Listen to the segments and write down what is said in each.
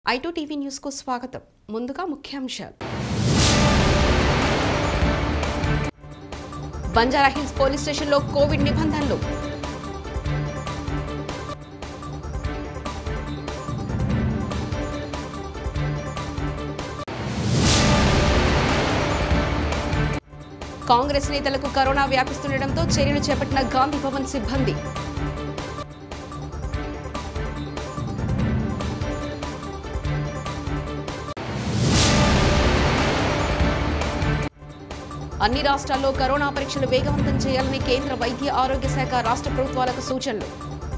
ఐటూ TV న్యూస్కు స్వాగతం ముందుగా ముఖ్యాంశాలు బంజారాహిల్స్ పోలీస్ స్టేషన్లో కోవిడ్ నిబంధనలు కాంగ్రెస్ నేతలకు కరోనా వ్యాపిస్తుండటంతో చర్యలు చేపట్టిన గాంధీ భవన్ సిబ్బంది అన్ని రాష్ట్రాల్లో కరోనా పరీక్షలు వేగవంతం చేయాలని కేంద్ర వైద్య ఆరోగ్య శాఖ రాష్ట్ర ప్రభుత్వాలకు సూచనలు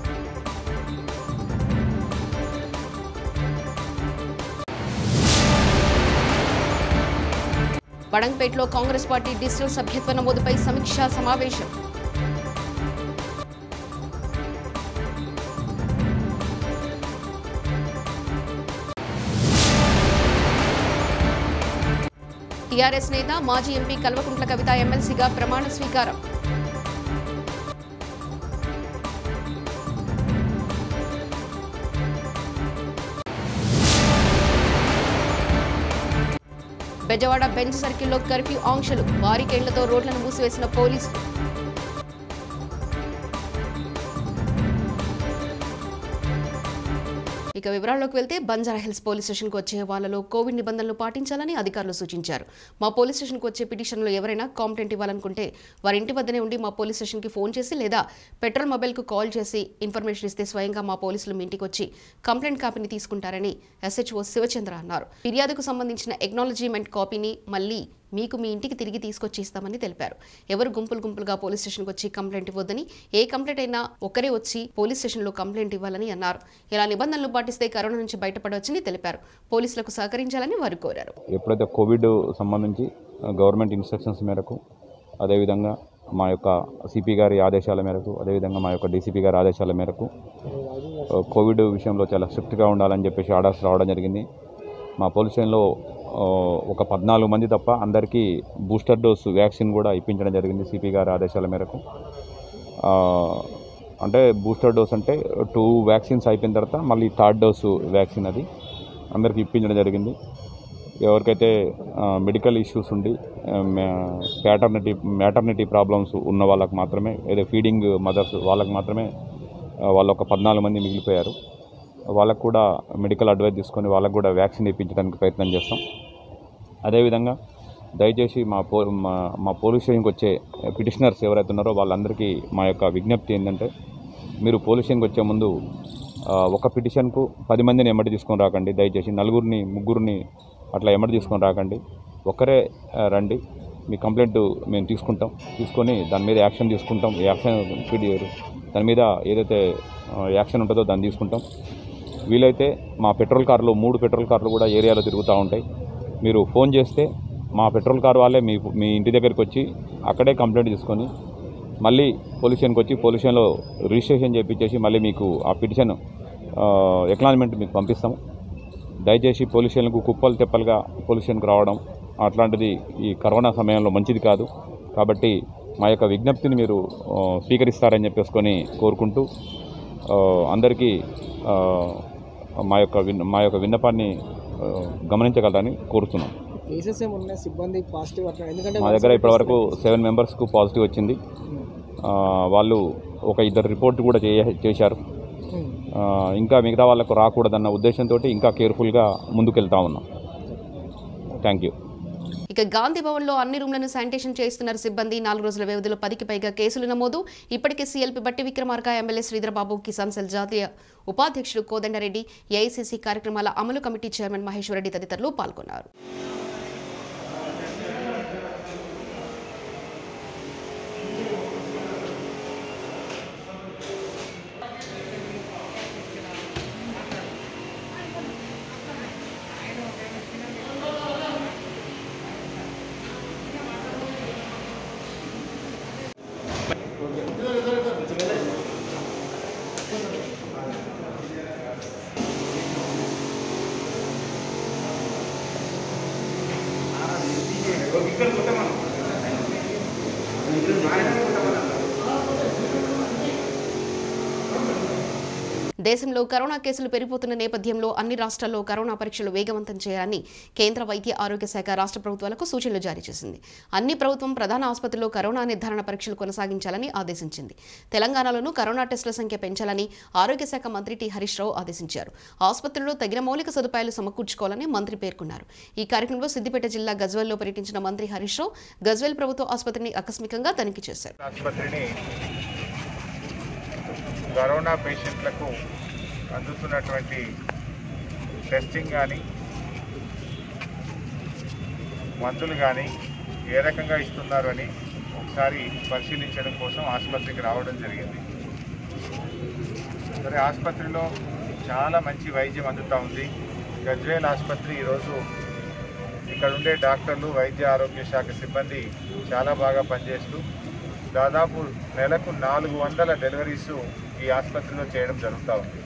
బడంగ్పేటలో కాంగ్రెస్ పార్టీ డిజిటల్ సభ్యత్వ నమోదుపై సమీక్షా సమావేశం టీఆర్ఎస్ నేత మాజీ ఎంపీ కల్వకుంట్ల కవిత ఎమ్మెల్సీగా ప్రమాణ స్వీకారం బెజవాడ బెంచ్ సర్కిల్లో కర్ఫ్యూ ఆంక్షలు బారికేళ్లతో రోడ్లను మూసివేసిన పోలీసులు ఇక వివరాల్లోకి వెళ్తే బంజారా హిల్స్ పోలీస్ స్టేషన్కు వచ్చే వాళ్ళలో కోవిడ్ నిబంధనలు పాటించాలని అధికారులు సూచించారు మా పోలీస్ స్టేషన్కు వచ్చే పిటిషన్లో ఎవరైనా కాంప్లైంట్ ఇవ్వాలనుకుంటే వారి ఇంటి వద్దనే ఉండి మా పోలీస్ స్టేషన్కి ఫోన్ చేసి లేదా పెట్రోల్ మొబైల్కు కాల్ చేసి ఇన్ఫర్మేషన్ ఇస్తే స్వయంగా మా పోలీసులు మీ ఇంటికి వచ్చి కంప్లైంట్ కాపీని తీసుకుంటారని ఎస్హెచ్ఓ శివచంద్ర అన్నారు ఫిర్యాదుకు సంబంధించిన ఎక్నాలజీమెంట్ కాపీని మళ్ళీ మీకు మీ ఇంటికి తిరిగి తీసుకొచ్చి ఇస్తామని తెలిపారు ఎవరు గుంపులు గుంపులుగా పోలీస్ స్టేషన్కి వచ్చి కంప్లైంట్ ఇవ్వద్దని ఏ కంప్లైంట్ అయినా ఒక్కరే వచ్చి పోలీస్ స్టేషన్లో కంప్లైంట్ ఇవ్వాలని అన్నారు ఇలా నిబంధనలు పాటిస్తే కరోనా నుంచి బయటపడవచ్చని తెలిపారు పోలీసులకు సహకరించాలని వారు కోరారు ఎప్పుడైతే కోవిడ్ సంబంధించి గవర్నమెంట్ ఇన్స్ట్రక్షన్స్ మేరకు అదేవిధంగా మా యొక్క సిపి గారి ఆదేశాల మేరకు అదేవిధంగా మా యొక్క డీసీపీ గారి ఆదేశాల మేరకు ఆ, కోవిడ్ విషయంలో చాలా స్ట్రిక్ట్గా ఉండాలని చెప్పేసి ఆర్డర్స్ రావడం జరిగింది మా పోలీస్ స్టేషన్లో ఆ, ఒక పద్నాలుగు మంది తప్ప అందరికీ బూస్టర్ డోస్ వ్యాక్సిన్ కూడా ఇప్పించడం జరిగింది సిపి గారి ఆదేశాల మేరకు ఆ, అంటే బూస్టర్ డోస్ అంటే టూ వ్యాక్సిన్స్ అయిపోయిన తర్వాత మళ్ళీ థర్డ్ డోసు వ్యాక్సిన్ అది అందరికీ ఇప్పించడం జరిగింది ఎవరికైతే మెడికల్ ఇష్యూస్ ఉండి ప్యాటర్నిటీ మ్యాటర్నిటీ ప్రాబ్లమ్స్ ఉన్న వాళ్ళకి మాత్రమే ఏదో ఫీడింగ్ మదర్స్ వాళ్ళకి మాత్రమే ఆ, వాళ్ళ ఒక పద్నాలుగు మంది మిగిలిపోయారు వాళ్ళకు కూడా మెడికల్ అడ్వైస్ తీసుకొని వాళ్ళకు కూడా వ్యాక్సిన్ ఇప్పించడానికి ప్రయత్నం చేస్తాం అదేవిధంగా దయచేసి మా పో మా మా పోలీస్ స్టేషన్కి వచ్చే పిటిషనర్స్ ఎవరైతే ఉన్నారో వాళ్ళందరికీ మా యొక్క విజ్ఞప్తి ఏంటంటే మీరు పోలీస్ స్టేషన్కి వచ్చే ముందు ఆ, ఒక పిటిషన్కు పది మందిని ఎమ్మటి తీసుకొని రాకండి దయచేసి నలుగురిని ముగ్గురిని అట్లా ఎమ్మటి తీసుకొని రాకండి ఒక్కరే ఆ, రండి మీ కంప్లైంట్ మేము తీసుకుంటాం తీసుకొని దాని మీద యాక్షన్ తీసుకుంటాం యాక్షన్ పీడియర్ దాని మీద ఏదైతే ఆ, యాక్షన్ ఉంటుందో దాన్ని తీసుకుంటాం వీలైతే మా పెట్రోల్ కార్లు మూడు పెట్రోల్ కార్లు కూడా ఏరియాలో తిరుగుతూ ఉంటాయి మీరు ఫోన్ చేస్తే మా పెట్రోల్ కార్ వాళ్ళే మీ మీ ఇంటి దగ్గరికి వచ్చి అక్కడే కంప్లైంట్ తీసుకొని మళ్ళీ పోలీస్ స్టేషన్కి వచ్చి పోలీస్ స్టేషన్లో రిజిస్ట్రేషన్ చేయించేసి మళ్ళీ మీకు ఆ పిటిషన్ ఎక్నాలజ్మెంట్ మీకు పంపిస్తాము దయచేసి పోలీస్ స్టేషన్కు కుప్పలు తెప్పలుగా పోలీస్ స్టేషన్కి రావడం అట్లాంటిది ఈ కరోనా సమయంలో మంచిది కాదు కాబట్టి మా యొక్క విజ్ఞప్తిని మీరు ఆ, స్వీకరిస్తారని చెప్పేసుకొని కోరుకుంటూ ఆ, అందరికీ ఆ, మా యొక్క విన్ మా యొక్క విన్నపాన్ని ఆ, గమనించగలరని కోరుతున్నాం కేసెస్ ఏమున్నాయి సిబ్బంది పాజిటివ్ అట్లా ఎందుకంటే మా దగ్గర ఇప్పటివరకు సెవెన్ మెంబర్స్కు పాజిటివ్ వచ్చింది ఆ, వాళ్ళు ఒక ఇద్దరు రిపోర్ట్ కూడా చేయ చేశారు ఉమ్. ఆ, ఇంకా మిగతా వాళ్ళకు రాకూడదన్న ఉద్దేశంతో ఇంకా కేర్ఫుల్గా ముందుకెళ్తా ఉన్నాం థ్యాంక్ యూ ఇక గాంధీ భవన్లో అన్ని రూమ్లను శానిటేషన్ చేస్తున్నారు సిబ్బంది నాలుగు రోజుల వ్యవధిలో పదికి పైగా కేసులు నమోదు ఇప్పటికే CLP Bhatti Vikramarka MLA Sridharbabu Kisan cell జాతీయ ఉపాధ్యక్షుడు కోదండరెడ్డి ఏఐసీసీ కార్యక్రమాల అమలు కమిటీ చైర్మన్ మహేశ్వరరెడ్డి తదితరులు పాల్గొన్నారు దేశంలో కరోనా కేసులు పెరిగిపోతున్న నేపథ్యంలో అన్ని రాష్ట్రాల్లో కరోనా పరీక్షలు వేగవంతం చేయాలని కేంద్ర వైద్య ఆరోగ్య శాఖ రాష్ట్ర ప్రభుత్వాలకు సూచనలు జారీ చేసింది అన్ని ప్రభుత్వం ప్రధాన ఆసుపత్రుల్లో కరోనా నిర్ధారణ పరీక్షలు కొనసాగించాలని ఆదేశించింది తెలంగాణలోనూ కరోనా టెస్టుల సంఖ్య పెంచాలని ఆరోగ్య శాఖ మంత్రి టి హరీష్ రావు ఆదేశించారు ఆసుపత్రుల్లో తగిన మౌలిక సదుపాయాలు సమకూర్చుకోవాలని మంత్రి పేర్కొన్నారు ఈ కార్యక్రమంలో సిద్దిపేట జిల్లా గజ్వెల్లో పర్యటించిన మంత్రి హరీష్ రావు గజ్వెల్ ప్రభుత్వ ఆసుపత్రిని ఆకస్మికంగా తనిఖీ చేశారు ఆసుపత్రిని కరోనా పేషెంట్లకు అందుతున్నటువంటి టెస్టింగ్ కానీ మందులు కానీ ఏ రకంగా ఇస్తున్నారు అని ఒకసారి పరిశీలించడం కోసం ఆసుపత్రికి రావడం జరిగింది మరి ఆసుపత్రిలో చాలా మంచి వైద్యం అందుతూ ఉంది గజ్వేల్ ఆసుపత్రి ఈరోజు ఇక్కడ ఉండే డాక్టర్లు వైద్య ఆరోగ్య శాఖ సిబ్బంది చాలా బాగా పనిచేస్తూ దాదాపు నెలకు నాలుగు వందల డెలివరీస్ ఈ ఆసుపత్రిలో చేయడం జరుగుతూ ఉంది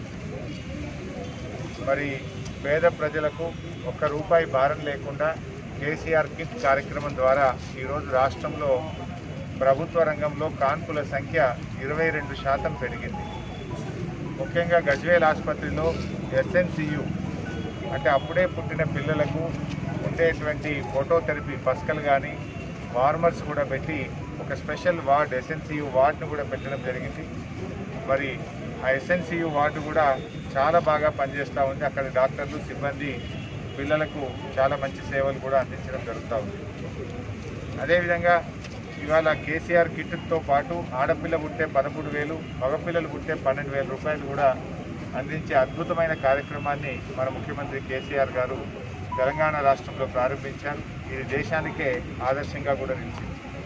మరి పేద ప్రజలకు ఒక్క రూపాయి భారం లేకుండా కేసీఆర్ కిట్ కార్యక్రమం ద్వారా ఈరోజు రాష్ట్రంలో ప్రభుత్వ రంగంలో కాన్పుల సంఖ్య ఇరవై రెండు శాతం పెరిగింది ముఖ్యంగా గజ్వేల్ ఆసుపత్రిలో ఎస్ఎన్సియు అంటే అప్పుడే పుట్టిన పిల్లలకు ఉండేటువంటి ఫోటోథెరపీ పస్కలు కానీ వార్మర్స్ కూడా పెట్టి ఒక స్పెషల్ వార్డ్ ఎస్ఎన్సియు వార్డును కూడా పెట్టడం జరిగింది మరి ఆ ఎస్ఎన్సియు వార్డు కూడా చాలా బాగా పనిచేస్తూ ఉంది అక్కడ డాక్టర్లు సిబ్బంది పిల్లలకు చాలా మంచి సేవలు కూడా అందించడం జరుగుతూ ఉంది అదేవిధంగా ఇవాళ కేసీఆర్ కిట్తో పాటు ఆడపిల్ల పుట్టే పదమూడు వేలు మగపిల్లలు పుట్టే పన్నెండు వేల రూపాయలు కూడా అందించే అద్భుతమైన కార్యక్రమాన్ని మన ముఖ్యమంత్రి కేసీఆర్ గారు తెలంగాణ రాష్ట్రంలో ప్రారంభించారు ఇది దేశానికే ఆదర్శంగా కూడా నిలిచింది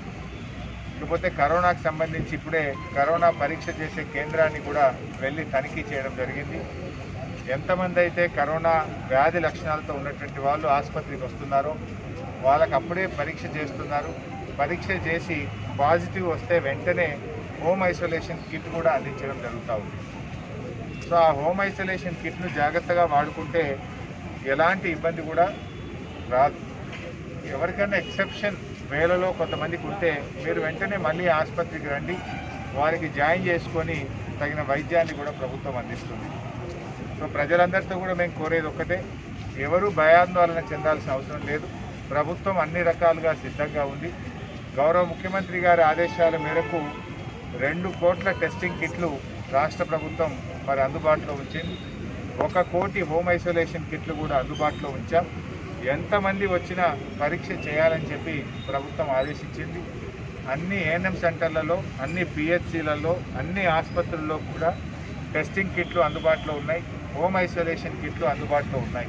ఇకపోతే కరోనాకు సంబంధించి ఇప్పుడే కరోనా పరీక్ష చేసే కేంద్రాన్ని కూడా వెళ్ళి తనిఖీ చేయడం జరిగింది ఎంతమంది అయితే కరోనా వ్యాధి లక్షణాలతో ఉన్నటువంటి వాళ్ళు ఆసుపత్రికి వస్తున్నారో వాళ్ళకి అప్పుడే పరీక్ష చేస్తున్నారు పరీక్ష చేసి పాజిటివ్ వస్తే వెంటనే హోమ్ ఐసోలేషన్ కిట్ కూడా అందించడం జరుగుతూ ఉంది సో ఆ హోమ్ ఐసోలేషన్ కిట్ను జాగ్రత్తగా వాడుకుంటే ఎలాంటి ఇబ్బంది కూడా రాదు ఎవరికైనా ఎక్సెప్షన్ వేలలో కొంతమందికి ఉంటే మీరు వెంటనే మళ్ళీ ఆసుపత్రికి రండి వారికి జాయిన్ చేసుకొని తగిన వైద్యాన్ని కూడా ప్రభుత్వం అందిస్తుంది సో ప్రజలందరితో కూడా మేము కోరేది ఒక్కటే ఎవరు భయాందోళన చెందాల్సిన అవసరం లేదు ప్రభుత్వం అన్ని రకాలుగా సిద్ధంగా ఉంది గౌరవ ముఖ్యమంత్రి గారి ఆదేశాల మేరకు రెండు కోట్ల టెస్టింగ్ కిట్లు రాష్ట్ర ప్రభుత్వం మరి అందుబాటులో ఉంచింది ఒక కోటి హోమ్ ఐసోలేషన్ కిట్లు కూడా అందుబాటులో ఉంచాం ఎంతమంది వచ్చినా పరీక్ష చేయాలని చెప్పి ప్రభుత్వం ఆదేశించింది అన్ని ఏఎన్ఎం సెంటర్లలో అన్ని పిహెచ్సిలలో అన్ని ఆసుపత్రుల్లో కూడా టెస్టింగ్ కిట్లు అందుబాటులో ఉన్నాయి హోమ్ ఐసోలేషన్ కిట్లు అందుబాటులో ఉన్నాయి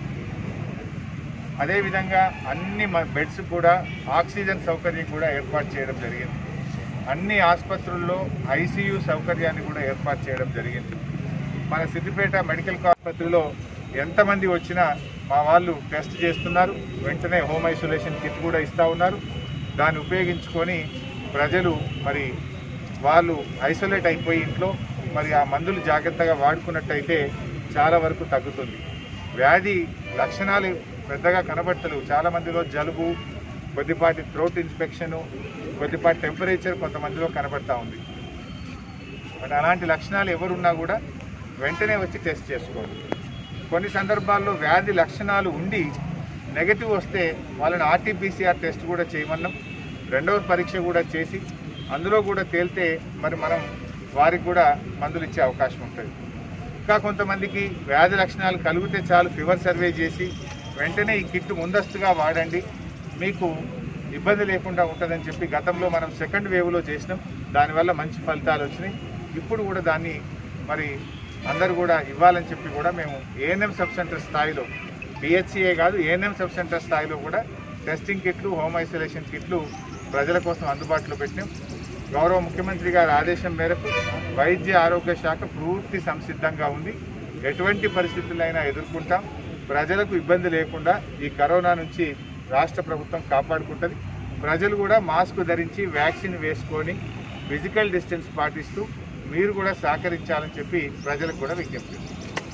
అదేవిధంగా అన్ని మ- బెడ్స్ కూడా ఆక్సిజన్ సౌకర్యం కూడా ఏర్పాటు చేయడం జరిగింది అన్ని ఆసుపత్రుల్లో ఐసీయూ సౌకర్యాన్ని కూడా ఏర్పాటు చేయడం జరిగింది మన సిద్దిపేట మెడికల్ ఆసుపత్రిలో ఎంతమంది వచ్చినా మా వాళ్ళు టెస్ట్ చేస్తున్నారు వెంటనే హోమ్ ఐసోలేషన్ కిట్ కూడా ఇస్తూ ఉన్నారు దాన్ని ఉపయోగించుకొని ప్రజలు మరి వాళ్ళు ఐసోలేట్ అయిపోయి ఇంట్లో మరి ఆ మందులు జాగ్రత్తగా వాడుకున్నట్టయితే చాలా వరకు తగ్గుతుంది వ్యాధి లక్షణాలు పెద్దగా కనబడతలేవు చాలా మందిలో జలుబు కొద్దిపాటి థ్రోట్ ఇన్ఫెక్షను కొద్దిపాటి టెంపరేచర్ కొంతమందిలో కనబడతా ఉంది మరి అలాంటి లక్షణాలు ఎవరున్నా కూడా వెంటనే వచ్చి టెస్ట్ చేసుకోవాలి కొన్ని సందర్భాల్లో వ్యాధి లక్షణాలు ఉండి నెగటివ్ వస్తే వాళ్ళని ఆర్టీపీసీఆర్ టెస్ట్ కూడా చేయమన్నాం రెండవ పరీక్ష కూడా చేసి అందులో కూడా తేలితే మరి మనం వారికి కూడా మందులు ఇచ్చే అవకాశం ఉంటుంది ఇంకా కొంతమందికి వ్యాధి లక్షణాలు కలిగితే చాలు ఫీవర్ సర్వే చేసి వెంటనే ఈ కిట్ ముందస్తుగా వాడండి మీకు ఇబ్బంది లేకుండా ఉంటుందని చెప్పి గతంలో మనం సెకండ్ వేవ్లో చేసినాం దానివల్ల మంచి ఫలితాలు వచ్చినాయి ఇప్పుడు కూడా దాన్ని మరి అందరూ కూడా ఇవ్వాలని చెప్పి కూడా మేము ఏఎన్ఎం సబ్ సెంటర్ స్థాయిలో పిహెచ్సిఏ కాదు ఏఎన్ఎం సబ్ సెంటర్ స్థాయిలో కూడా టెస్టింగ్ కిట్లు హోమ్ ఐసోలేషన్ కిట్లు ప్రజల కోసం అందుబాటులో పెట్టినాం గౌరవ ముఖ్యమంత్రి గారి ఆదేశం మేరకు వైద్య ఆరోగ్య శాఖ పూర్తి సంసిద్ధంగా ఉంది ఎటువంటి పరిస్థితులైనా ఎదుర్కొంటాం ప్రజలకు ఇబ్బంది లేకుండా ఈ కరోనా నుంచి రాష్ట్ర ప్రభుత్వం కాపాడుకుంటుంది ప్రజలు కూడా మాస్క్ ధరించి వ్యాక్సిన్ వేసుకొని ఫిజికల్ డిస్టెన్స్ పాటిస్తూ మీరు కూడా సహకరించాలని చెప్పి ప్రజలకు కూడా విజ్ఞప్తి చేస్తున్నాం.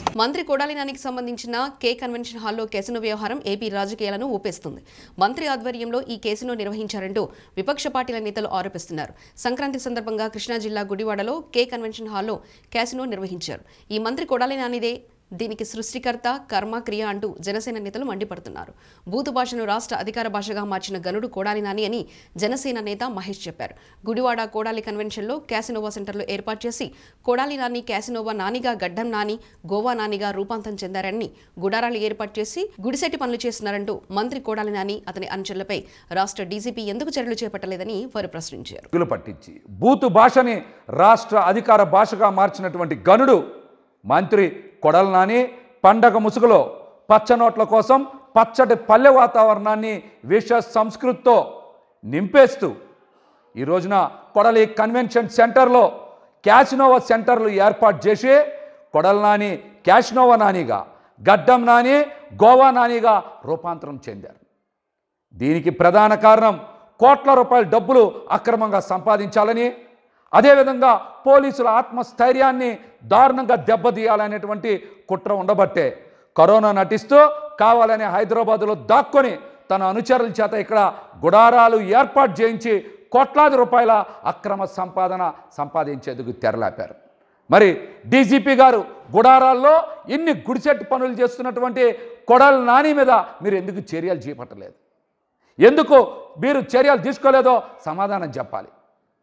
మంత్రి కొడాలి నానికి సంబంధించిన కే కన్వెన్షన్ హాల్లో కేసినో వ్యవహారం ఏపీ రాజకీయాలను ఊపేస్తుంది మంత్రి ఆధ్వర్యంలో ఈ కేసును నిర్వహించారంటూ విపక్ష పార్టీల నేతలు ఆరోపిస్తున్నారు సంక్రాంతి సందర్భంగా కృష్ణా జిల్లా గుడివాడలో కే కన్వెన్షన్ హాల్లో క్యాసినో నిర్వహించారు ఈ మంత్రి కొడాలి నానిదే దీనికి సృష్టికర్త కర్మ క్రియ అంటూ జనసేన నేతలు మండిపడుతున్నారు బూతు భాషను రాష్ట్ర అధికార భాషగా మార్చిన గనుడు కోడాలి నాని అని జనసేన నేత మహేష్ చెప్పారు గుడివాడ కోడాలి కన్వెన్షన్లో క్యాసినోవా సెంటర్లు ఏర్పాటు చేసి కోడాలి నాని క్యాసినోవా నానిగా గడ్డం నాని గోవా నానిగా రూపాంతరం చెందారని గుడారాలు ఏర్పాటు చేసి గుడిసెట్టి పనులు చేస్తున్నారంటూ మంత్రి కోడాలి నాని అతని అనుచరులపై రాష్ట్ర డీజీపీ ఎందుకు చర్యలు చేపట్టలేదని వారు ప్రశ్నించారు తెలుగులు పట్టించి బూతు భాషని రాష్ట్ర అధికార భాషగా మార్చినటువంటి గనుడు మంత్రి కొడల నాని పండగ ముసుగులో పచ్చనోట్ల కోసం పచ్చటి పల్లె వాతావరణాన్ని విష సంస్కృతితో నింపేస్తూ ఈ రోజున కొడలి కన్వెన్షన్ సెంటర్లో క్యాసినోవా సెంటర్లు ఏర్పాటు చేసి కొడల నాని క్యాసినోవా నానిగా గడ్డం నాని గోవా నానిగా రూపాంతరం చెందారు దీనికి ప్రధాన కారణం కోట్ల రూపాయల డబ్బులు అక్రమంగా సంపాదించాలని అదేవిధంగా పోలీసుల ఆత్మస్థైర్యాన్ని దారుణంగా దెబ్బతీయాలనేటువంటి కుట్ర ఉండబట్టే కరోనా నటిస్తూ కావాలని హైదరాబాదులో దాక్కొని తన అనుచరుల చేత ఇక్కడ గుడారాలు ఏర్పాటు చేయించి కోట్లాది రూపాయల అక్రమ సంపాదన సంపాదించేందుకు తెరలేపారు మరి డీజీపీ గారు గుడారాల్లో ఇన్ని గుడిసెట్టు పనులు చేస్తున్నటువంటి కొడాల నాని మీద మీరు ఎందుకు చర్యలు చేపట్టలేదు ఎందుకు మీరు చర్యలు తీసుకోలేదో సమాధానం చెప్పాలి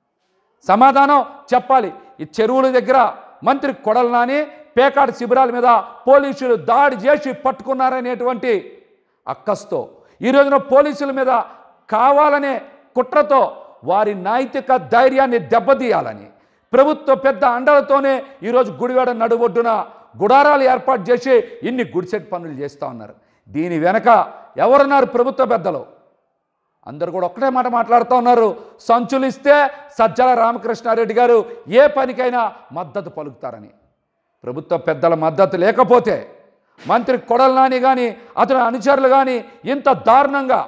సమాధానం చెప్పాలి ఈ చెరువుల దగ్గర మంత్రి కొడల నాని పేకాడు శిబిరాల మీద పోలీసులు దాడి చేసి పట్టుకున్నారనేటువంటి అక్కస్తో ఈ రోజున పోలీసుల మీద కావాలనే కుట్రతో వారి నైతిక ధైర్యాన్ని దెబ్బతీయాలని ప్రభుత్వ పెద్ద అండలతోనే ఈరోజు గుడివాడ నడుబొడ్డున గుడారాలు ఏర్పాటు చేసి ఇన్ని గుడిసెట్ పనులు చేస్తూ ఉన్నారు దీని వెనక ఎవరున్నారు ప్రభుత్వ పెద్దలు అందరు కూడా ఒక్కటే మాట మాట్లాడుతూ ఉన్నారు సంచులు ఇస్తే సజ్జల రామకృష్ణారెడ్డి గారు ఏ పనికైనా మద్దతు పలుకుతారని ప్రభుత్వ పెద్దల మద్దతు లేకపోతే మంత్రి కొడల నాని కానీ అతని అనుచరులు కానీ ఇంత దారుణంగా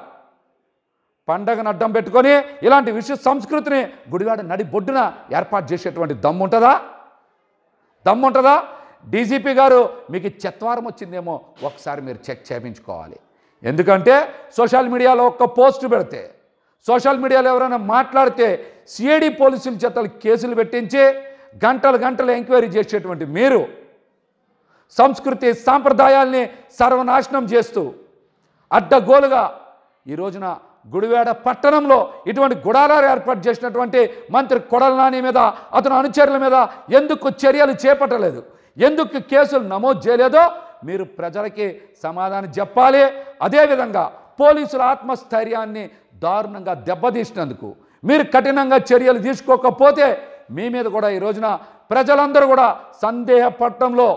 పండగను అడ్డం పెట్టుకొని ఇలాంటి విషయ సంస్కృతిని గుడివాడ నడి బొడ్డున ఏర్పాటు చేసేటువంటి దమ్ము ఉంటుందా దమ్ము ఉంటుందా డీజీపీ గారు మీకు చెత్వారం వచ్చిందేమో ఒకసారి మీరు చెక్ చేయించుకోవాలి ఎందుకంటే సోషల్ మీడియాలో ఒక్క పోస్ట్ పెడితే సోషల్ మీడియాలో ఎవరైనా మాట్లాడితే సిఐడి పోలీసుల చేతలు కేసులు పెట్టించి గంటలు గంటలు ఎంక్వైరీ చేసేటువంటి మీరు సంస్కృతి సాంప్రదాయాల్ని సర్వనాశనం చేస్తూ అడ్డగోలుగా ఈ రోజున గుడివాడ పట్టణంలో ఇటువంటి గుడారాలు ఏర్పాటు చేసినటువంటి మంత్రి కొడల నాని మీద అతని అనుచరుల మీద ఎందుకు చర్యలు చేపట్టలేదు ఎందుకు కేసులు నమోదు చేయలేదో మీరు ప్రజలకి సమాధానం చెప్పాలి అదేవిధంగా పోలీసుల ఆత్మస్థైర్యాన్ని దారుణంగా దెబ్బతీసినందుకు మీరు కఠినంగా చర్యలు తీసుకోకపోతే మీ మీద కూడా ఈ రోజున ప్రజలందరూ కూడా సందేహపడటంలో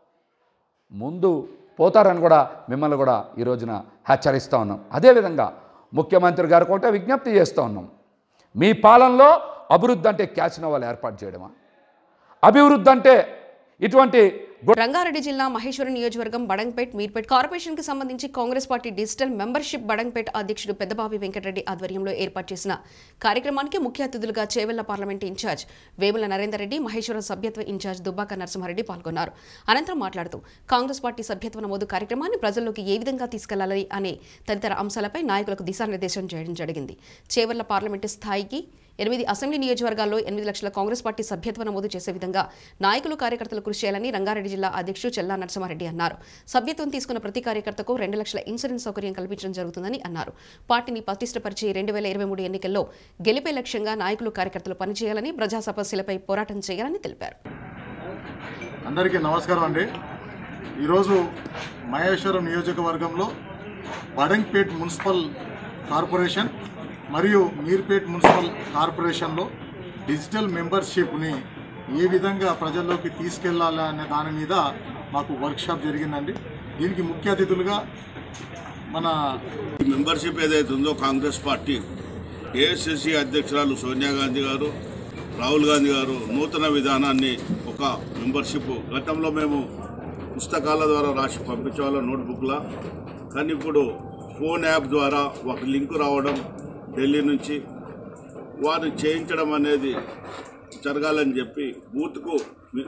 ముందు పోతారని కూడా మిమ్మల్ని కూడా ఈ రోజున హెచ్చరిస్తూ ఉన్నాం అదేవిధంగా ముఖ్యమంత్రి గారికి ఒకటే విజ్ఞప్తి చేస్తూ ఉన్నాం మీ పాలనలో అభివృద్ధి అంటే క్యాసినోవాలు ఏర్పాటు చేయడమా అభివృద్ధి అంటే ఇటువంటి రంగారెడ్డి జిల్లా మహేశ్వరం నియోజకవర్గం బడంగ్పేట్ మీర్పేట్ కార్పొరేషన్ కి సంబంధించి Congress party digital membership Badangpet అధ్యక్షుడు పెద్దబాబి వెంకటరెడ్డి ఆధ్వర్యంలో ఏర్పాటు చేసిన కార్యక్రమానికి ముఖ్య అతిథులుగా చేవెళ్ల పార్లమెంట్ ఇన్ఛార్జ్ వేముల నరేందర్ రెడ్డి మహేశ్వరం సభ్యత్వ ఇన్ఛార్జ్ దుబ్బాక నరసింహారెడ్డి పాల్గొన్నారు అనంతరం మాట్లాడుతూ కాంగ్రెస్ పార్టీ సభ్యత్వ నమోదు కార్యక్రమాన్ని ప్రజల్లోకి ఏ విధంగా తీసుకెళ్లాలి అనే తదితర అంశాలపై నాయకులకు దిశానిర్దేశం చేయడం జరిగింది చేవెళ్ల పార్లమెంటు స్థాయికి ఎనిమిది అసెంబ్లీ నియోజకవర్గాల్లో ఎనిమిది లక్షల కాంగ్రెస్ పార్టీ సభ్యత్వ నమోదు చేసే విధంగా నాయకులు కార్యకర్తలు కృషి చేయాలని రంగారెడ్డి జిల్లా అధ్యక్షుడు చెల్లా నరసింహారెడ్డి అన్నారు సభ్యత్వం తీసుకున్న ప్రతి కార్యకర్తకు రెండు లక్షల ఇన్సూరెన్స్ సౌకర్యం కల్పించడం జరుగుతుందని అన్నారు పార్టీని పటిష్టపరిచి రెండు వేల ఇరవై మూడు ఎన్నికల్లో గెలిపే లక్ష్యంగా నాయకులు కార్యకర్తలు పనిచేయాలని ప్రజా సమస్యలపై పోరాటం చేయాలని తెలిపారు అందరికీ నమస్కారం అండి ఈరోజు మహేశ్వరం నియోజకవర్గంలో బడంగ్పేట్ మున్సిపల్ కార్పొరేషన్ మరియు మీర్పేట్ మున్సిపల్ కార్పొరేషన్లో డిజిటల్ మెంబర్షిప్ని ఏ విధంగా ప్రజల్లోకి తీసుకెళ్లాలి అనే దాని మీద మాకు వర్క్షాప్ జరిగిందండి దీనికి ముఖ్య అతిథులుగా మన ఈ మెంబర్షిప్ ఏదైతే ఉందో కాంగ్రెస్ పార్టీ ఏఐసిసి అధ్యక్షురాలు సోనియా గాంధీ గారు రాహుల్ గాంధీ గారు నూతన విధానాన్ని ఒక మెంబర్షిప్ గతంలో మేము పుస్తకాల ద్వారా రాసి పంపించేవాళ్ళం నోట్బుక్లా కానీ ఇప్పుడు ఫోన్ యాప్ ద్వారా ఒక లింక్ రావడం ఢిల్లీ నుంచి వారు చేయించడం అనేది జరగాలని చెప్పి బూత్కు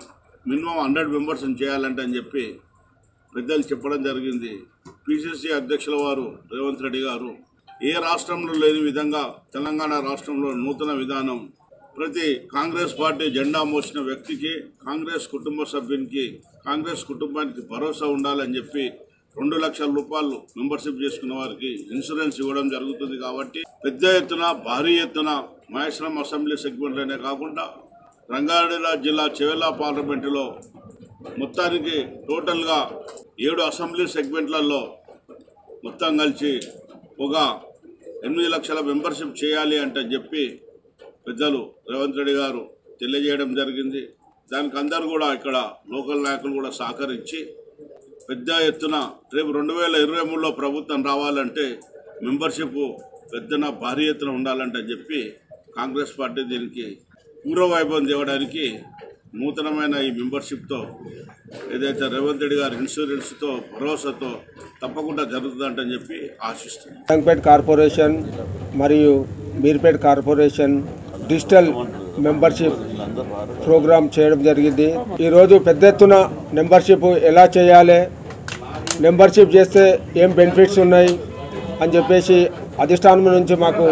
మినిమం హండ్రెడ్ మెంబర్స్ చేయాలంటే అని చెప్పి పెద్దలు చెప్పడం జరిగింది పిసిసి అధ్యక్షుల వారు రేవంత్ రెడ్డి గారు ఏ రాష్ట్రంలో లేని విధంగా తెలంగాణ రాష్ట్రంలో నూతన విధానం ప్రతి కాంగ్రెస్ పార్టీ జెండా మోసిన వ్యక్తికి కాంగ్రెస్ కుటుంబ సభ్యునికి కాంగ్రెస్ కుటుంబానికి భరోసా ఉండాలని చెప్పి రెండు లక్షల రూపాయలు మెంబర్షిప్ చేసుకున్న వారికి ఇన్సూరెన్స్ ఇవ్వడం జరుగుతుంది కాబట్టి పెద్ద ఎత్తున భారీ ఎత్తున మహేశ్వరం అసెంబ్లీ సెగ్మెంట్లోనే కాకుండా రంగారెడ్డి జిల్లా చెవెల్లా పార్లమెంటులో మొత్తానికి టోటల్గా ఏడు అసెంబ్లీ సెగ్మెంట్లలో మొత్తం కలిసి ఒక ఎనిమిది లక్షల మెంబర్షిప్ చేయాలి అంటే చెప్పి పెద్దలు రేవంత్ రెడ్డి గారు తెలియజేయడం జరిగింది దానికి అందరూ కూడా ఇక్కడ లోకల్ నాయకులు కూడా సహకరించి పెద్ద ఎత్తున రేపు రెండు వేల ఇరవై మూడులో ప్రభుత్వం రావాలంటే మెంబర్షిప్ పెద్దన భారీ ఎత్తున ఉండాలంటే చెప్పి కాంగ్రెస్ పార్టీ దీనికి పూర్వవైభవం తేవడానికి నూతనమైన ఈ మెంబర్షిప్తో ఏదైతే రేవంత్ రెడ్డి గారి ఇన్సూరెన్స్తో భరోసాతో తప్పకుండా జరుగుతుందంటని చెప్పి ఆశిస్తున్నాను బెంగపేట్ కార్పొరేషన్ మరియు Meerpet corporation digital membership program చేయడం జరిగింది ఈరోజు పెద్ద ఎత్తున మెంబర్షిప్ ఎలా చేయాలి మెంబర్షిప్ చేస్తే ఏం బెనిఫిట్స్ ఉన్నాయి అని చెప్పేసి అధిష్టానం నుంచి మాకు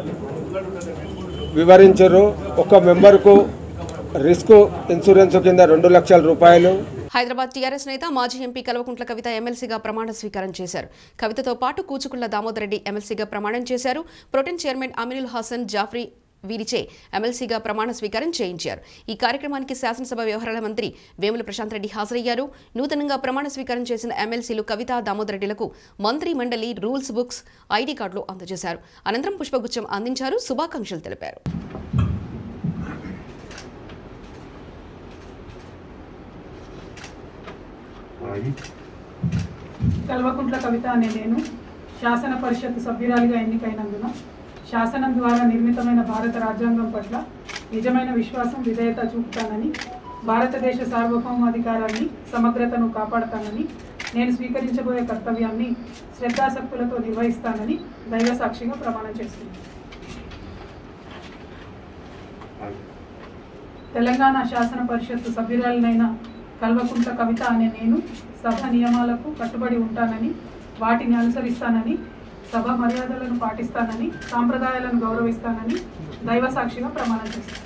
వివరించారు ఒక మెంబర్కు రిస్క్ ఇన్సూరెన్స్ కింద రెండు లక్షల రూపాయలు హైదరాబాద్ టీఆర్ఎస్ నేత మాజీ ఎంపీ కల్వకుంట్ల కవిత ఎమ్మెల్సీగా ప్రమాణ స్వీకారం చేశారు కవితతో పాటు కూచుకుళ్ల దామోదర్ రెడ్డి ఎమ్మెల్సీగా ప్రమాణం చేశారు ప్రొటెన్ చైర్మన్ అమినుల్ హాసన్ జాఫ్రీ వీరిచే ఎమ్మెల్సీగా ప్రమాణ స్వీకారం చేయించారు ఈ కార్యక్రమానికి శాసనసభ వ్యవహారాల మంత్రి వేముల ప్రశాంత్ రెడ్డి హాజరయ్యారు నూతనంగా ప్రమాణ స్వీకారం చేసిన ఎమ్మెల్సీలు కవిత దామోదర్ రెడ్డిలకు మంత్రి మండలి రూల్స్ బుక్స్ ఐడి కార్డులు అందజేశారు అనంతరం పుష్పగుచ్చం అందించారు శుభాకాంక్షలు తెలిపారు కల్వకుంట్ల కవిత అనే నేను శాసన పరిషత్ సభ్యురాలిగా ఎన్నికైనందున శాసనం ద్వారా నిర్మితమైన భారత రాజ్యాంగం పట్ల నిజమైన విశ్వాసం విధేయత చూపుతానని భారతదేశ సార్వభౌమాధికారాన్ని సమగ్రతను కాపాడతానని నేను స్వీకరించబోయే కర్తవ్యాన్ని శ్రద్ధాసక్తులతో నిర్వహిస్తానని దైవ సాక్షిగా ప్రమాణం చేస్తున్నాను తెలంగాణ శాసన పరిషత్ సభ్యురాలనైన కల్వకుంట్ల కవిత అనే నేను సభ నియమాలకు కట్టుబడి ఉంటానని వాటిని అనుసరిస్తానని సభ మర్యాదలను పాటిస్తానని సాంప్రదాయాలను గౌరవిస్తానని దైవ సాక్షిగా ప్రమాణం చేస్తాను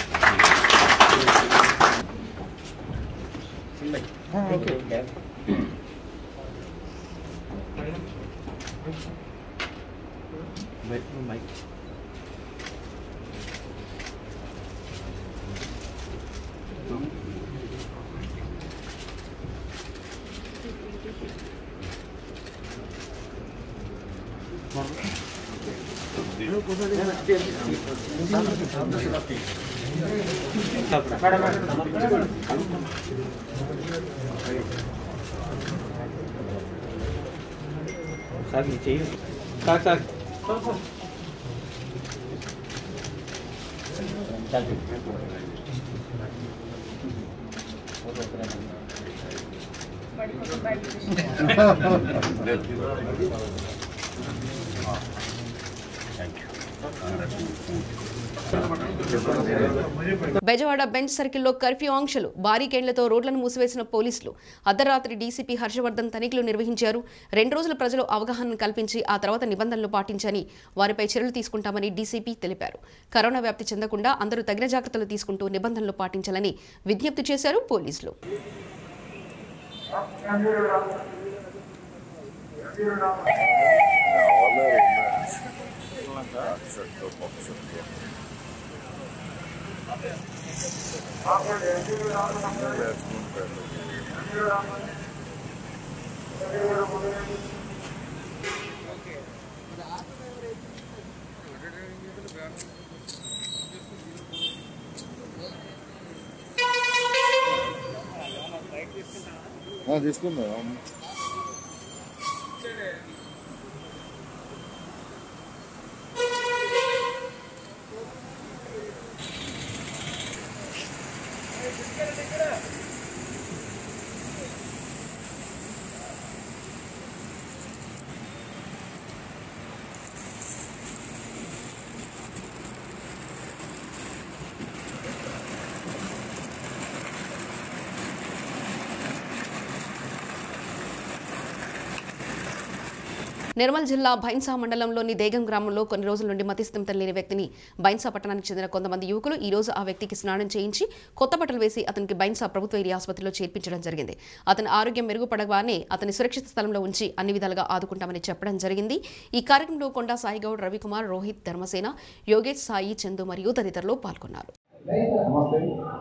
బెజవాడ బెంచ్ సర్కిల్లో కర్ఫ్యూ ఆంక్షలు బారికేండ్లతో రోడ్లను మూసివేసిన పోలీసులు అర్ధరాత్రి డీసీపీ హర్షవర్ధన్ తనిఖీలు నిర్వహించారు రెండు రోజులు ప్రజలు అవగాహన కల్పించి ఆ తర్వాత నిబంధనలు పాటించని వారిపై చర్యలు తీసుకుంటామని డీసీపీ తెలిపారు కరోనా వ్యాప్తి చెందకుండా అందరూ తగిన జాగ్రత్తలు తీసుకుంటూ నిబంధనలు పాటించాలని విజ్ఞప్తి చేశారు పోలీసులు తీసుకుందా నిర్మల్ జిల్లా బైన్సా మండలంలోని దేగం గ్రామంలో కొన్ని రోజుల నుండి మతిస్థిమితం లేని వ్యక్తిని బైన్సా పట్టణానికి చెందిన కొంతమంది యువకులు ఈ రోజు ఆ వ్యక్తికి స్నానం చేయించి కొత్త బట్టలు వేసి అతనికి బైన్సా ప్రభుత్వ ఏరియా ఆసుపత్రిలో చేర్పించడం జరిగింది అతని ఆరోగ్యం మెరుగుపడగానే అతని సురక్షిత స్థలంలో ఉంచి అన్ని విధాలుగా ఆదుకుంటామని చెప్పడం జరిగింది ఈ కార్యక్రమంలో కొండా సాయిగౌడ్ రవికుమార్ రోహిత్ ధర్మసేన యోగేష్ సాయి చందు మరియు తదితరులు పాల్గొన్నారు నమస్తే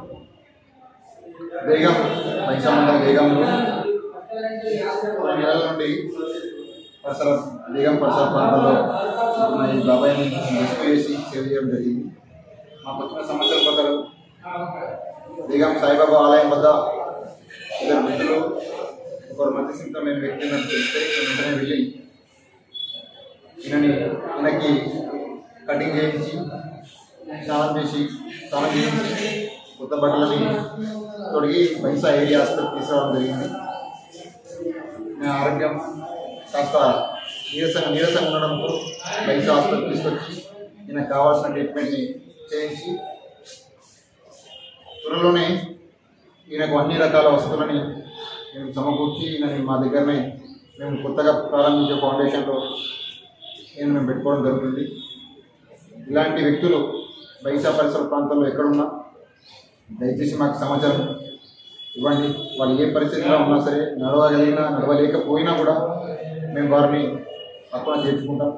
బేగం పైసా మండలం బేగంలో కొన్ని నెలల నుండి పరిసర బేగం పరిసర ప్రాంతంలో మా ఈ బాబాయ్ని రెస్క్యూ చేసి సేవ్ చేయడం జరిగింది మాకు వచ్చిన సమస్యల ప్రకారం బేగం సాయిబాబా ఆలయం వద్ద ఇద్దరు వృద్ధులు ఒకరు మధ్యస్థితం లేని వ్యక్తి నాకు తెలిస్తే నేను వెంటనే వెళ్ళి ఈయనని ఈయనకి కటింగ్ చేయించి స్నానం చేసి స్నానం చేయించి కొత్త బట్టలని తొడిగి బైసా ఏరియా హాస్పిటల్ తీసుకురావడం జరిగింది నా ఆరోగ్యం కాస్త నీరసంగా నీరసంగా ఉండడంతో బైసా హాస్పిటల్ తీసుకొచ్చి ఈయనకు కావాల్సిన ట్రీట్మెంట్ని చేయించి త్వరలోనే ఈయనకు అన్ని రకాల వసతులని మేము సమకూర్చి ఈయనని మా దగ్గరనే మేము కొత్తగా ప్రారంభించే ఫౌండేషన్లో నేను మేము పెట్టుకోవడం జరుగుతుంది ఇలాంటి వ్యక్తులు బైసా పరిసర ప్రాంతంలో ఎక్కడున్నా దయచేసి మాకు సమాచారం ఇవ్వండి వాళ్ళు ఏ పరిస్థితిలో ఉన్నా సరే నడవగలిగినా నడవలేకపోయినా కూడా మేము వారిని తక్కువ చేర్చుకుంటాం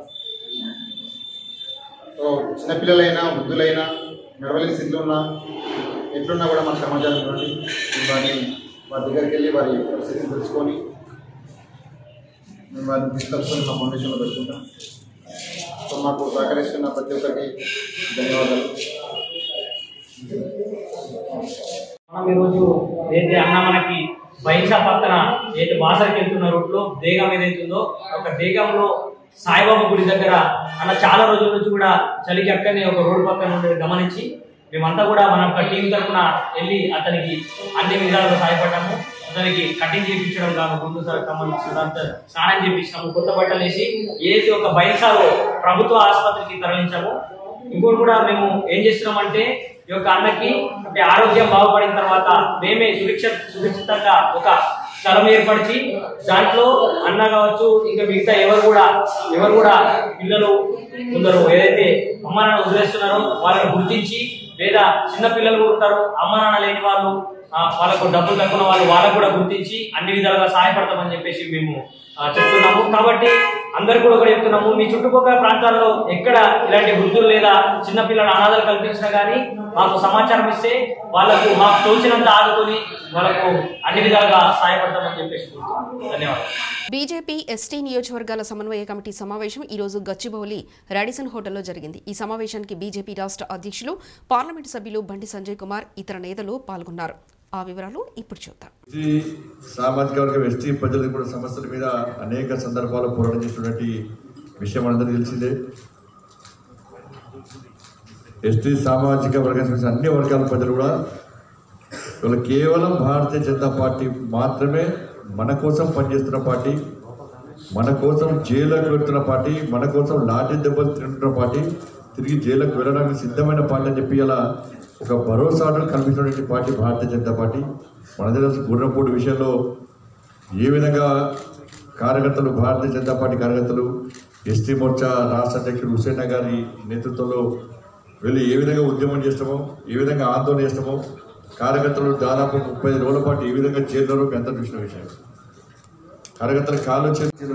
సో చిన్నపిల్లలైనా వృద్ధులైనా నడవలేని స్థితిలో ఉన్నా ఎట్లున్నా కూడా మాకు సమాచారం ఇవ్వండి మేము వారిని వారి దగ్గరికి వెళ్ళి వారి పరిస్థితిని తెలుసుకొని మేము వారిని తీసుకొచ్చుకొని మా ఫౌండేషన్లో పెట్టుకుంటాం సో మాకు సహకరిస్తున్న ప్రతి ఒక్కరికి ధన్యవాదాలు మనం ఈరోజు ఏదైతే అన్న మనకి బైసా పక్కన ఏదైతే బాసరికి వెళ్తున్న రూట్లో దేగం ఏదైతే ఉందో ఒక దేగంలో సాయిబాబా గుడి దగ్గర అన్న చాలా రోజుల నుంచి కూడా చలికి అక్కడనే ఒక రోడ్డు పక్కన ఉండేది గమనించి మేమంతా కూడా మన యొక్క టీం తరఫున వెళ్ళి అతనికి అన్ని విధాలుగా సహాయపడ్డాము అతనికి కటింగ్ చేయించడం కాదు గుండు సార్ సంబంధించినంత స్నానం చేయించినాము కొత్త బట్టలు వేసి ఏదైతే ఒక బైసాలో ప్రభుత్వ ఆసుపత్రికి తరలించాము ఇంకోటి కూడా మేము ఏం చేస్తున్నామంటే ఈ యొక్క అన్నకి అంటే ఆరోగ్యం బాగుపడిన తర్వాత మేమే సురక్ష సురక్షితంగా ఒక స్థలం ఏర్పరిచి దాంట్లో అన్న కావచ్చు ఇంకా మిగతా ఎవరు కూడా ఎవరు కూడా పిల్లలు కొందరు ఏదైతే అమ్మ నాన్న వదిలేస్తున్నారో వాళ్ళని గుర్తించి లేదా చిన్న పిల్లలు కూడా ఉంటారు అమ్మ నాన్న లేని వాళ్ళు ఆ, వాళ్ళకు డబ్బులు తక్కువ వాళ్ళు వాళ్ళకు కూడా గుర్తించి అన్ని విధాలుగా సహాయపడతామని చెప్పేసి మేము ఆ, చెప్తున్నాము కాబట్టి అందరు కూడా ఒకటి చెప్తున్నాము మీ చుట్టుపక్కల ప్రాంతాల్లో ఎక్కడ ఇలాంటి వృద్ధులు లేదా చిన్నపిల్లల అనాథాలు కల్పించినా కానీ మాకు సమాచారం ఇస్తే వాళ్ళకు మాకు తోచినంత ఆదుకొని వాళ్ళకు అన్ని విధాలుగా సహాయపడతామని చెప్పేసి కోరుతున్నాము. ధన్యవాదాలు బీజేపీ ఎస్టీ నియోజకవర్గాల సమన్వయ కమిటీ సమావేశం ఈ రోజు గచ్చిబౌలి రాడిసన్ హోటల్లో జరిగింది ఈ సమావేశానికి బీజేపీ రాష్ట్ర అధ్యక్షులు పార్లమెంటు సభ్యులు బండి సంజయ్ కుమార్ ఇతర నేతలు పాల్గొన్నారు ఆ వివరాలు ఇప్పుడు చూద్దాం ఎస్టీ సామాజిక వర్గం ఎస్టీ ప్రజలకు కూడా సమస్యల మీద అనేక సందర్భాల్లో పోరాటం చేసినటువంటి విషయం మనందరికీ తెలిసిందే ఎస్టీ సామాజిక వర్గం సంబంధించిన అన్ని వర్గాల ప్రజలు కూడా ఇవాళ కేవలం భారతీయ జనతా పార్టీ మాత్రమే మన కోసం పనిచేస్తున్న పార్టీ మన కోసం జైలుకు వెళ్తున్న పార్టీ మన కోసం లాఠీ దెబ్బలు తింటున్న పార్టీ తిరిగి జైలుకు వెళ్ళడానికి సిద్ధమైన పార్టీ అని చెప్పి ఇలా ఒక భరోసాను కల్పించినటువంటి పార్టీ భారతీయ జనతా పార్టీ మనందరూ తెలుసు గుర్రపూడి విషయంలో ఏ విధంగా కార్యకర్తలు భారతీయ జనతా పార్టీ కార్యకర్తలు ఎస్టీ మోర్చా రాష్ట్ర అధ్యక్షుడు హుసేన్ గారి నేతృత్వంలో వెళ్ళి ఏ విధంగా ఉద్యమం చేస్తామో ఏ విధంగా ఆందోళన చేస్తామో కార్యకర్తలు దాదాపు ముప్పై ఐదు రోజుల పాటు ఏ విధంగా చేరినారో మీ అంతా చూసిన విషయం కార్యకర్తల కాళ్ళు చేతిలో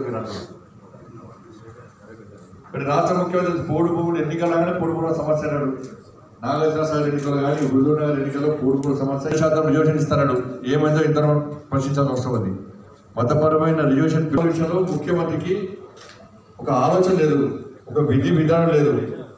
ఇక్కడ రాష్ట్ర ముఖ్యమంత్రి పోడు భూములు ఎన్నికలగానే పోడు భూముల సమస్య అన్నాడు నాగార్జున సాగర్ ఎన్నికలు కానీ హుజూర్ నగర్ ఎన్నికల్లో పోడు భూముల సమస్య శాతం రిజర్వేషన్ ఇస్తాడు ఏమైందో ఇంత ప్రశ్నించాల్సిన అవసరం ఉంది మతపరమైన రిజర్వేషన్ విషయంలో ముఖ్యమంత్రికి ఒక ఆలోచన లేదు ఒక విధి విధానం లేదు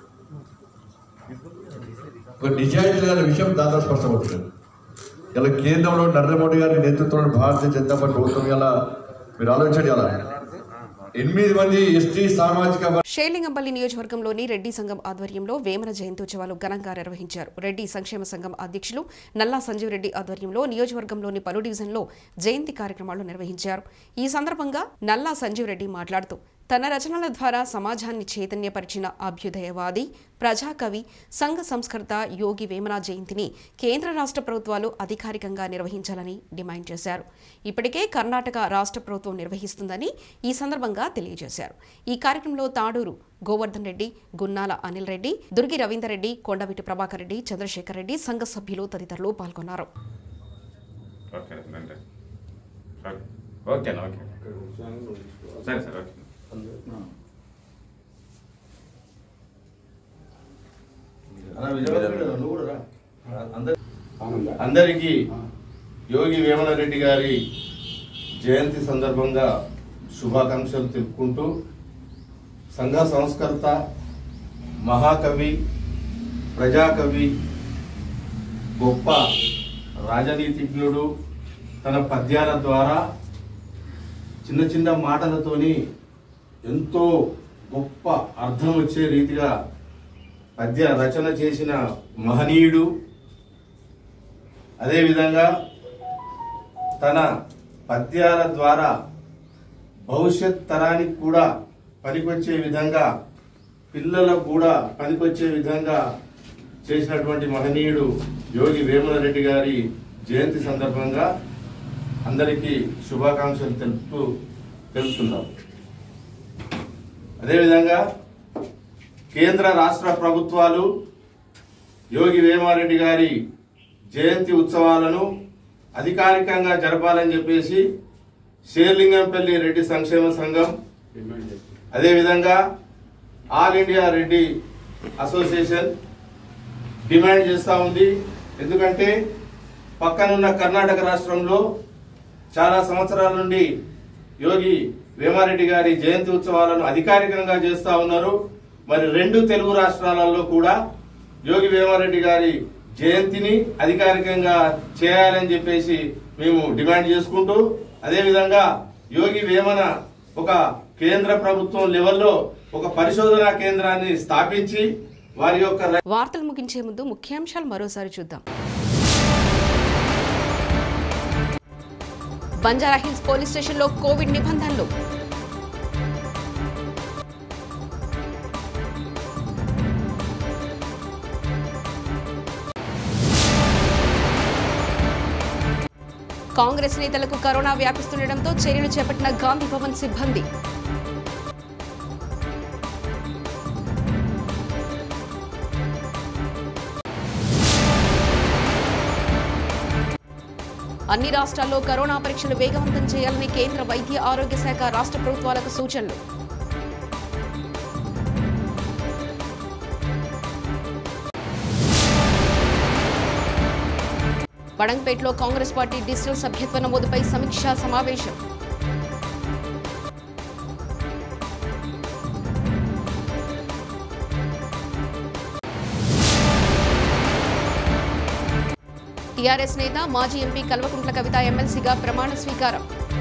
ఒక నిజాయితీ లేని విషయం దాంట్లో స్పష్టమవుతుంది ఇలా కేంద్రంలో నరేంద్ర మోడీ గారి నేతృత్వంలో భారతీయ జనతా పార్టీ ప్రభుత్వం ఇలా మీరు ఆలోచించండి అలా ఎనిమిది మంది ఎస్టీ సామాజిక వర్గ షేలింగంపల్లి నియోజకవర్గంలోని రెడ్డి సంఘం ఆధ్వర్యంలో వేమన జయంత్యుత్సవాలు ఘనంగా నిర్వహించారు రెడ్డి సంక్షేమ సంఘం అధ్యక్షులు నల్లా సంజీవ్ రెడ్డి ఆధ్వర్యంలో నియోజకవర్గంలోని పలు డివిజన్లో జయంతి కార్యక్రమాలు నిర్వహించారు ఈ సందర్భంగా నల్లా సంజీవ్ రెడ్డి మాట్లాడుతూ తన రచనల ద్వారా సమాజాన్ని చైతన్యపరిచిన అభ్యుదయవాది ప్రజాకవి సంఘ సంస్కర్త యోగి వేమన జయంతిని కేంద్ర రాష్ట్ర ప్రభుత్వాలు అధికారికంగా నిర్వహించాలని డిమాండ్ చేశారు ఇప్పటికే కర్ణాటక రాష్ట్ర ప్రభుత్వం నిర్వహిస్తుందని ఈ సందర్భంగా తెలియజేశారు ఈ కార్యక్రమంలో తాడూరు గోవర్ధన్ రెడ్డి గున్నాల అనిల్ రెడ్డి దుర్గి రవీందర్ రెడ్డి కొండవీటి ప్రభాకర్ రెడ్డి చంద్రశేఖర్ రెడ్డి సంఘ సభ్యులు తదితరులు పాల్గొన్నారు ఓకే రండి ఓకేనా ఓకే సరే సరే ఓకే అందరికీ యోగి వేమన రెడ్డి గారి జయంతి సందర్భంగా శుభాకాంక్షలు తెలుపుకుంటూ సంఘ సంస్కర్త మహాకవి ప్రజాకవి గొప్ప రాజనీతిజ్ఞుడు తన పద్యాల ద్వారా చిన్న చిన్న మాటలతోని ఎంతో గొప్ప అర్థం వచ్చే రీతిగా పద్య రచన చేసిన మహనీయుడు అదేవిధంగా తన పద్యాల ద్వారా భవిష్యత్ తరానికి కూడా పనికొచ్చే విధంగా పిల్లలకు కూడా పనికొచ్చే విధంగా చేసినటువంటి మహనీయుడు యోగి వేమన రెడ్డి గారి జయంతి సందర్భంగా అందరికీ శుభాకాంక్షలు తెలుపుతూ తెలుపుతున్నాం అదేవిధంగా కేంద్ర రాష్ట్ర ప్రభుత్వాలు యోగి వేమారెడ్డి గారి జయంతి ఉత్సవాలను అధికారికంగా జరపాలని చెప్పేసి షేర్లింగంపల్లి రెడ్డి సంక్షేమ సంఘం అదేవిధంగా all India Reddy association demand చేస్తూ ఉంది ఎందుకంటే పక్కనున్న కర్ణాటక రాష్ట్రంలో చాలా సంవత్సరాల నుండి యోగి వేమారెడ్డి గారి జయంతి ఉత్సవాలను అధికారికంగా చేస్తూ ఉన్నారు మరి రెండు తెలుగు రాష్ట్రాలలో కూడా యోగి వేమారెడ్డి గారి జయంతిని అధికారికంగా చేయాలని చెప్పేసి మేము డిమాండ్ చేసుకుంటూ అదేవిధంగా యోగి వేమన ఒక కేంద్ర ప్రభుత్వం లెవెల్లో ఒక పరిశోధనా కేంద్రాన్ని స్థాపించి వారి యొక్క వార్తలు ముగించే ముందు ముఖ్యాంశాలు మరోసారి చూద్దాం బంజారాహిల్స్ పోలీస్ స్టేషన్లో కోవిడ్ నిబంధనలు కాంగ్రెస్ నేతలకు కరోనా వ్యాపిస్తుండటంతో చర్యలు చేపట్టిన గాంధీ భవన్ సిబ్బంది అన్ని రాష్ట్రాల్లో కరోనా పరీక్షలు వేగవంతం చేయాలని కేంద్ర వైద్య ఆరోగ్య శాఖ రాష్ట్ర ప్రభుత్వాలకు సూచనలు బడంగ్పేటలో కాంగ్రెస్ పార్టీ డిజిటల్ సభ్యత్వ నమోదుపై సమీక్షా సమావేశం టీఆర్ఎస్ నేత మాజీ ఎంపీ కల్వకుంట్ల కవిత ఎమ్మెల్సీగా ప్రమాణ స్వీకారం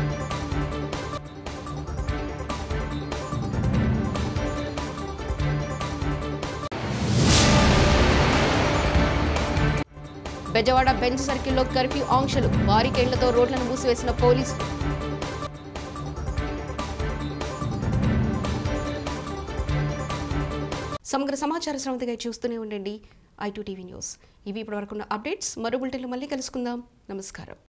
బెజవాడ బెంచ్ సర్కిల్లో కర్ఫ్యూ ఆంక్షలు బారికేళ్లతో రోడ్లను మూసివేసిన పోలీసులు సమగ్ర సమాచార శ్రవంతిగా చూస్తూనే ఉండండి ఐ టీవీ న్యూస్ ఇవి ఇప్పటివరకున్న అప్డేట్స్ మరో బులెటిన్లో మళ్ళీ కలుసుకుందాం నమస్కారం